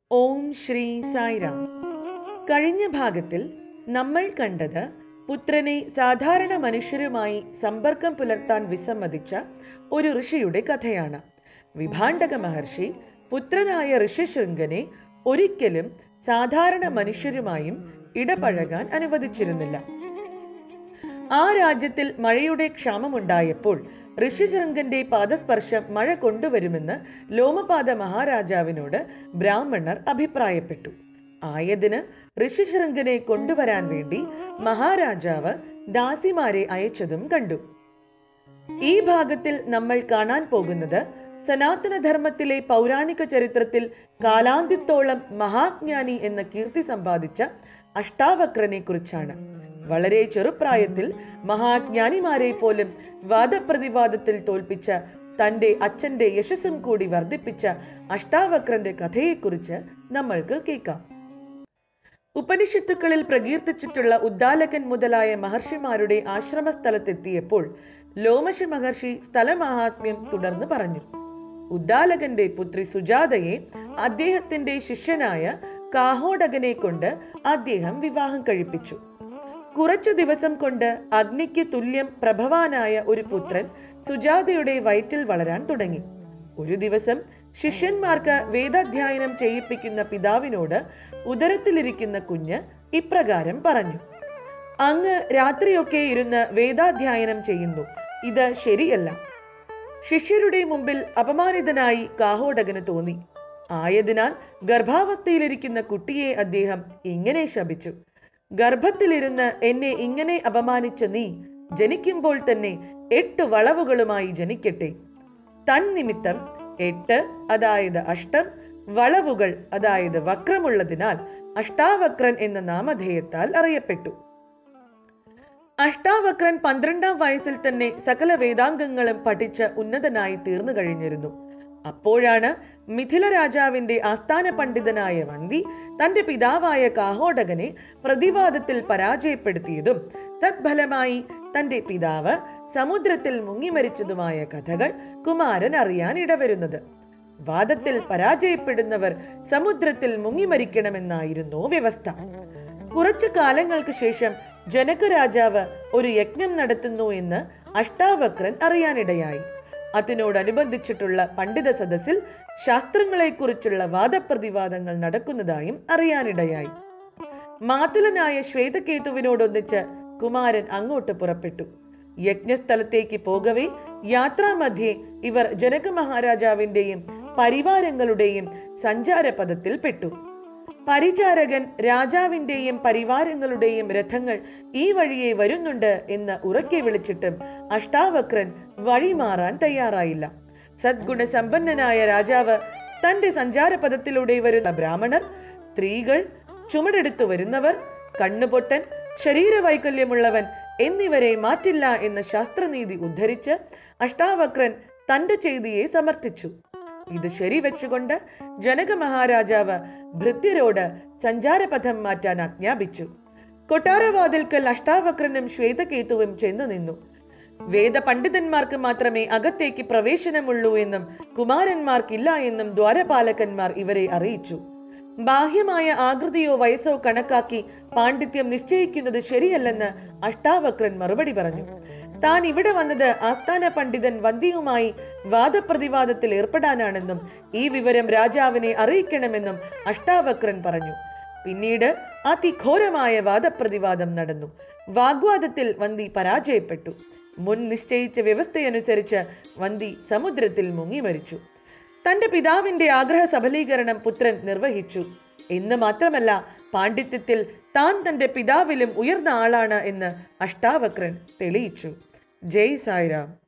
ഓം ശ്രീ സായിരാം കഴിഞ്ഞ ഭാഗത്തിൽ നമ്മൾ കണ്ടത് പുത്രനെ സാധാരണ മനുഷ്യരുമായി സമ്പർക്കം പുലർത്താൻ വിസമ്മതിച്ച ഒരു ഋഷിയുടെ കഥയാണ് വിഭാണ്ഡക മഹർഷി പുത്രനായ ഋഷ്യശൃംഗനെ ഒരിക്കലും സാധാരണ മനുഷ്യരുമായും ഇടപഴകാൻ അനുവദിച്ചിരുന്നില്ല ആ രാജ്യത്തിൽ മഴയുടെ ക്ഷാമമുണ്ടായപ്പോൾ ഋഷിശൃംഗന്റെ പാദസ്പർശം മഴ കൊണ്ടുവരുമെന്ന് ലോമപാത മഹാരാജാവിനോട് ബ്രാഹ്മണർ അഭിപ്രായപ്പെട്ടു ആയതിന് ഋഷിശൃംഗനെ കൊണ്ടുവരാൻ വേണ്ടി മഹാരാജാവ് ദാസിമാരെ അയച്ചതും കണ്ടു ഈ ഭാഗത്തിൽ നമ്മൾ കാണാൻ പോകുന്നത് സനാതനധർമ്മത്തിലെ പൗരാണിക ചരിത്രത്തിൽ കാലാന്ത്യത്തോളം മഹാജ്ഞാനി എന്ന കീർത്തി സമ്പാദിച്ച അഷ്ടാവക്രനെ കുറിച്ചാണ് വളരെ ചെറുപ്രായത്തിൽ മഹാജ്ഞാനിമാരെ പോലും വാദപ്രതിവാദത്തിൽ തോൽപ്പിച്ച തന്റെ അച്ഛന്റെ യശസ്സും കൂടി വർദ്ധിപ്പിച്ച അഷ്ടാവക്രന്റെ കഥയെക്കുറിച്ച് നമ്മൾക്ക് കേൾക്കാം ഉപനിഷത്തുക്കളിൽ പ്രകീർത്തിച്ചിട്ടുള്ള ഉദ്ദാലകൻ മുതലായ മഹർഷിമാരുടെ ആശ്രമസ്ഥലത്തെത്തിയപ്പോൾ ലോമശ മഹർഷി സ്ഥലമഹാത്മ്യം തുടർന്ന് പറഞ്ഞു ഉദ്ദാലകന്റെ പുത്രി സുജാതയെ അദ്ദേഹത്തിന്റെ ശിഷ്യനായ കാഹോടകനെ കൊണ്ട് അദ്ദേഹം വിവാഹം കഴിപ്പിച്ചു കുറച്ചു ദിവസം കൊണ്ട് അഗ്നിക്ക് തുല്യം പ്രഭവാനായ ഒരു പുത്രൻ സുജാതയുടെ വയറ്റിൽ വളരാൻ തുടങ്ങി ഒരു ദിവസം ശിഷ്യന്മാർക്ക് വേദാധ്യയനം ചെയ്യിപ്പിക്കുന്ന പിതാവിനോട് ഉദരത്തിലിരിക്കുന്ന കുഞ്ഞ് ഇപ്രകാരം പറഞ്ഞു അങ്ങ് രാത്രിയൊക്കെ ഇരുന്ന് വേദാധ്യയനം ചെയ്യുന്നു ഇത് ശരിയല്ല ശിഷ്യരുടെ മുമ്പിൽ അപമാനിതനായി കാഹോടകന് തോന്നി ആയതിനാൽ ഗർഭാവസ്ഥയിലിരിക്കുന്ന കുട്ടിയെ അദ്ദേഹം ഇങ്ങനെ ശപിച്ചു ഗർഭത്തിലിരുന്ന് എന്നെ ഇങ്ങനെ അപമാനിച്ച നീ ജനിക്കുമ്പോൾ തന്നെ എട്ട് വളവുകളുമായി ജനിക്കട്ടെ തൻ നിമിത്തം എട്ട് അതായത് അഷ്ടം വളവുകൾ അതായത് വക്രമുള്ളതിനാൽ അഷ്ടാവക്രൻ എന്ന നാമധേയത്താൽ അറിയപ്പെട്ടു അഷ്ടാവക്രൻ പന്ത്രണ്ടാം വയസ്സിൽ തന്നെ സകല വേദാംഗങ്ങളും പഠിച്ച് ഉന്നതനായി തീർന്നു കഴിഞ്ഞിരുന്നു അപ്പോഴാണ് മിഥില രാജാവിന്റെ ആസ്ഥാന പണ്ഡിതനായ വന്തി തന്റെ പിതാവായ കാഹോടകനെ പ്രതിവാദത്തിൽ പരാജയപ്പെടുത്തിയതും തത്ഫലമായി തന്റെ പിതാവ് സമുദ്രത്തിൽ മുങ്ങിമരിച്ചതുമായ കഥകൾ കുമാരൻ അറിയാൻ ഇടവരുന്നത് വാദത്തിൽ പരാജയപ്പെടുന്നവർ സമുദ്രത്തിൽ മുങ്ങിമരിക്കണമെന്നായിരുന്നു വ്യവസ്ഥ കുറച്ചു കാലങ്ങൾക്ക് ശേഷം ജനക രാജാവ് ഒരു യജ്ഞം നടത്തുന്നു എന്ന് അഷ്ടാവക്രൻ അറിയാനിടയായി അതിനോടനുബന്ധിച്ചിട്ടുള്ള പണ്ഡിത സദസ്സിൽ ശാസ്ത്രങ്ങളെക്കുറിച്ചുള്ള വാദപ്രതിവാദങ്ങൾ നടക്കുന്നതായും അറിയാനിടയായി മാതുലനായ ശ്വേതകേതുവിനോടൊന്നിച്ച് കുമാരൻ അങ്ങോട്ട് പുറപ്പെട്ടു യജ്ഞസ്ഥലത്തേക്ക് പോകവേ യാത്രാമധ്യേ ഇവർ ജനക മഹാരാജാവിന്റെയും പരിവാരങ്ങളുടെയും സഞ്ചാരപഥത്തിൽ പെട്ടു പരിചാരകൻ രാജാവിന്റെയും പരിവാരങ്ങളുടെയും രഥങ്ങൾ ഈ വഴിയെ വരുന്നുണ്ട് എന്ന് ഉറക്കെ വിളിച്ചിട്ടും അഷ്ടാവക്രൻ വഴിമാറാൻ തയ്യാറായില്ല സദ്ഗുണ സമ്പന്നനായ രാജാവ് തന്റെ സഞ്ചാരപഥത്തിലൂടെ വരുന്ന ബ്രാഹ്മണർ സ്ത്രീകൾ ചുമടെടുത്തു വരുന്നവർ കണ്ണുപൊട്ടൻ ശരീരവൈകല്യമുള്ളവൻ എന്നിവരെ മാറ്റില്ല എന്ന ശാസ്ത്രനീതി ഉദ്ധരിച്ച് അഷ്ടാവക്രൻ തന്റെ ചെയ്തിയെ സമർത്ഥിച്ചു ഇത് ശരിവെച്ചുകൊണ്ട് ജനക മഹാരാജാവ് ഭൃത്യരോട് സഞ്ചാരപഥം മാറ്റാൻ ആജ്ഞാപിച്ചു കൊട്ടാരവാതിൽക്കൽ അഷ്ടാവക്രനും ശ്വേതകേതുവും ചെന്നു നിന്നു വേദ പണ്ഡിതന്മാർക്ക് മാത്രമേ അകത്തേക്ക് പ്രവേശനമുള്ളൂ എന്നും കുമാരന്മാർക്കില്ല എന്നും ദ്വാരപാലകന്മാർ ഇവരെ അറിയിച്ചു ബാഹ്യമായ ആകൃതിയോ വയസ്സോ കണക്കാക്കി പാണ്ഡിത്യം നിശ്ചയിക്കുന്നത് ശരിയല്ലെന്ന് അഷ്ടാവക്രൻ മറുപടി പറഞ്ഞു താൻ ഇവിടെ വന്നത് ആസ്ഥാന പണ്ഡിതൻ വന്ദിയുമായി വാദപ്രതിവാദത്തിൽ ഏർപ്പെടാനാണെന്നും ഈ വിവരം രാജാവിനെ അറിയിക്കണമെന്നും അഷ്ടാവക്രൻ പറഞ്ഞു പിന്നീട് അതിഘോരമായ വാദപ്രതിവാദം നടന്നു വാഗ്വാദത്തിൽ വന്തി പരാജയപ്പെട്ടു മുൻ നിശ്ചയിച്ച വ്യവസ്ഥയനുസരിച്ച് വന്തി സമുദ്രത്തിൽ മുങ്ങി മരിച്ചു തന്റെ പിതാവിന്റെ ആഗ്രഹ സഫലീകരണം പുത്രൻ നിർവഹിച്ചു എന്ന് മാത്രമല്ല പാണ്ഡിത്യത്തിൽ താൻ തന്റെ പിതാവിലും ഉയർന്ന ആളാണ് എന്ന് അഷ്ടാവക്രൻ തെളിയിച്ചു ജയ് സായിരാം